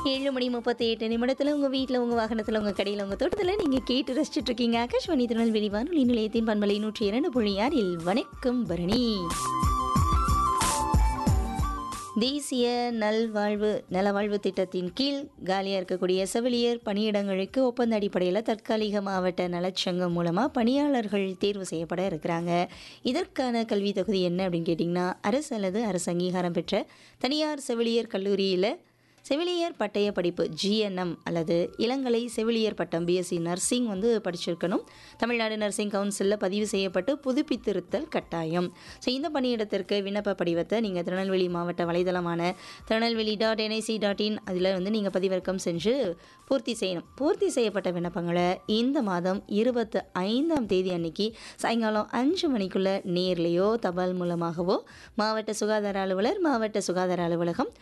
ஏழு மணி முப்பத்தி எட்டு நிமிடத்தில் உங்கள் வீட்டில் உங்கள் வாகனத்தில் உங்கள் கடையில் உங்கள் தோட்டத்தில் நீங்கள் கேட்டு ரசிச்சுட்டு இருக்கீங்க ஆகாஷ்வாணி திருநெல்வேலி வானொலி நிலையத்தின் பண்பலை நூற்றி இரண்டு புள்ளி ஆறில் வணக்கம் பரணி தேசிய நல்வாழ்வு நலவாழ்வு திட்டத்தின் கீழ் காலியாக இருக்கக்கூடிய செவிலியர் பணியிடங்களுக்கு ஒப்பந்த அடிப்படையில் தற்காலிக மாவட்ட நலச்சங்கம் மூலமாக பணியாளர்கள் தேர்வு செய்யப்பட இருக்கிறாங்க இதற்கான கல்வி தகுதி என்ன அப்படின்னு கேட்டிங்கன்னா அரசு அல்லது அரசு அங்கீகாரம் பெற்ற தனியார் செவிலியர் கல்லூரியில் செவிலியர் பட்டய படிப்பு ஜிஎன்எம் அல்லது இளங்கலை செவிலியர் பட்டம் பிஎஸ்சி நர்சிங் வந்து படிச்சிருக்கணும் தமிழ்நாடு நர்சிங் கவுன்சிலில் பதிவு செய்யப்பட்டு புதுப்பித்திருத்தல் கட்டாயம் ஸோ இந்த பணியிடத்திற்கு விண்ணப்ப படிவத்தை நீங்கள் திருநெல்வேலி மாவட்ட வலைதளமான Tirunelveli dot NIC dot in அதில் வந்து நீங்கள் பதிவிறக்கம் செஞ்சு பூர்த்தி செய்யணும் பூர்த்தி செய்யப்பட்ட விண்ணப்பங்களை இந்த மாதம் இருபத்து ஐந்தாம் தேதி அன்னைக்கு சாயங்காலம் அஞ்சு மணிக்குள்ள நேர்லேயோ தபால் மூலமாகவோ மாவட்ட சுகாதார அலுவலர் மாவட்ட சுகாதார அலுவலகம்